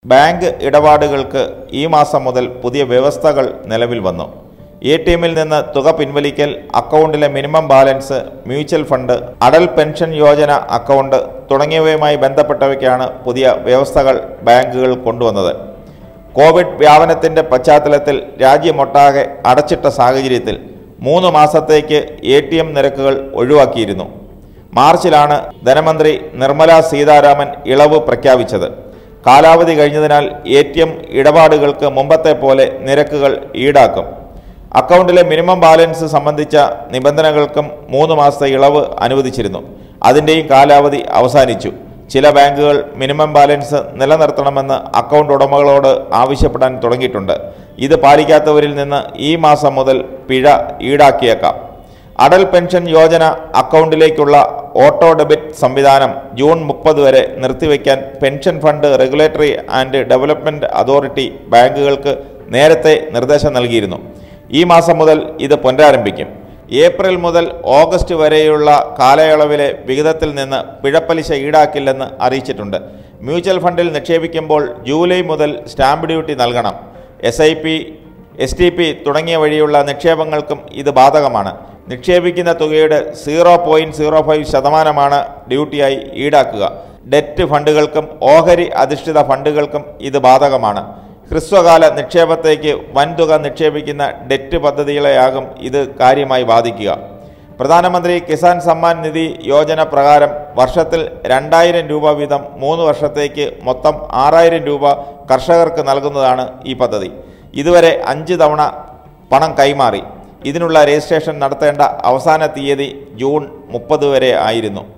bank ഇടപാടുകൾക്ക് ഈ മാസം മുതൽ പുതിയ വ്യവസ്ഥകൾ നിലവിൽ വന്നു എ ടി എമ്മിൽ നിന്ന് തുക പിൻവലിക്കൽ അക്കൗണ്ടിലെ minimum balance mutual fund Atal pension Yojana account തുടങ്ങിയവയുമായി ബന്ധപ്പെട്ടവയ്ക്കാണ് പുതിയ വ്യവസ്ഥകൾ ബാങ്കുകൾ കൊണ്ടുവന്നത് കോവിഡ് വ്യാപനത്തിന്റെ പശ്ചാത്തലത്തിൽ രാജ്യമൊട്ടാകെ അടച്ചിട്ട സാഹചര്യത്തിൽ മൂന്ന് മാസത്തേക്ക് എ ടി എം നിരക്കുകൾ ഒഴിവാക്കിയിരുന്നു മാർച്ചിലാണ് ധനമന്ത്രി നിർമ്മല സീതാരാമൻ ഇളവ് പ്രഖ്യാപിച്ചത് കാലാവധി കഴിഞ്ഞതിനാൽ എ ടി എം ഇടപാടുകൾക്ക് മുമ്പത്തെ പോലെ നിരക്കുകൾ ഈടാക്കും അക്കൗണ്ടിലെ മിനിമം ബാലൻസ് സംബന്ധിച്ച നിബന്ധനകൾക്കും മൂന്ന് മാസത്തെ ഇളവ് അനുവദിച്ചിരുന്നു അതിൻ്റെയും കാലാവധി അവസാനിച്ചു ചില ബാങ്കുകൾ മിനിമം ബാലൻസ് നിലനിർത്തണമെന്ന് അക്കൗണ്ട് ഉടമകളോട് ആവശ്യപ്പെടാൻ തുടങ്ങിയിട്ടുണ്ട് ഇത് പാലിക്കാത്തവരിൽ നിന്ന് ഈ മാസം മുതൽ പിഴ ഈടാക്കിയേക്കാം അടൽ പെൻഷൻ യോജന അക്കൗണ്ടിലേക്കുള്ള ഓട്ടോ ഡെബിറ്റ് സംവിധാനം ജൂൺ മുപ്പത് വരെ നിർത്തിവെക്കാൻ pension fund regulatory and development authority ബാങ്കുകൾക്ക് നേരത്തെ നിർദ്ദേശം നൽകിയിരുന്നു ഈ മാസം മുതൽ ഇത് പുനരാരംഭിക്കും ഏപ്രിൽ മുതൽ ഓഗസ്റ്റ് വരെയുള്ള കാലയളവിലെ വിഹിതത്തിൽ നിന്ന് പിഴപ്പലിശ ഈടാക്കില്ലെന്ന് അറിയിച്ചിട്ടുണ്ട് മ്യൂച്വൽ ഫണ്ടിൽ നിക്ഷേപിക്കുമ്പോൾ ജൂലൈ മുതൽ സ്റ്റാമ്പ് ഡ്യൂട്ടി നൽകണം S I P S T P തുടങ്ങിയ വഴിയുള്ള നിക്ഷേപങ്ങൾക്കും ഇത് ബാധകമാണ് നിക്ഷേപിക്കുന്ന തുകയുടെ സീറോ പോയിൻറ്റ് സീറോ ഫൈവ് ശതമാനമാണ് ഡ്യൂട്ടിയായി ഈടാക്കുക ഡെറ്റ് ഫണ്ടുകൾക്കും ഓഹരി അധിഷ്ഠിത ഫണ്ടുകൾക്കും ഇത് ബാധകമാണ് ഹ്രസ്വകാല നിക്ഷേപത്തേക്ക് വൻതുക നിക്ഷേപിക്കുന്ന ഡെറ്റ് പദ്ധതികളെയാകും ഇത് കാര്യമായി ബാധിക്കുക പ്രധാനമന്ത്രി കിസാൻ സമ്മാൻ നിധി യോജന പ്രകാരം വർഷത്തിൽ രണ്ടായിരം രൂപ വീതം മൂന്ന് വർഷത്തേക്ക് മൊത്തം ആറായിരം രൂപ കർഷകർക്ക് നൽകുന്നതാണ് ഈ പദ്ധതി ഇതുവരെ അഞ്ച് തവണ പണം കൈമാറി ഇതിനുള്ള രജിസ്ട്രേഷൻ നടത്തേണ്ട അവസാന തീയതി ജൂൺ മുപ്പത് വരെ ആയിരുന്നു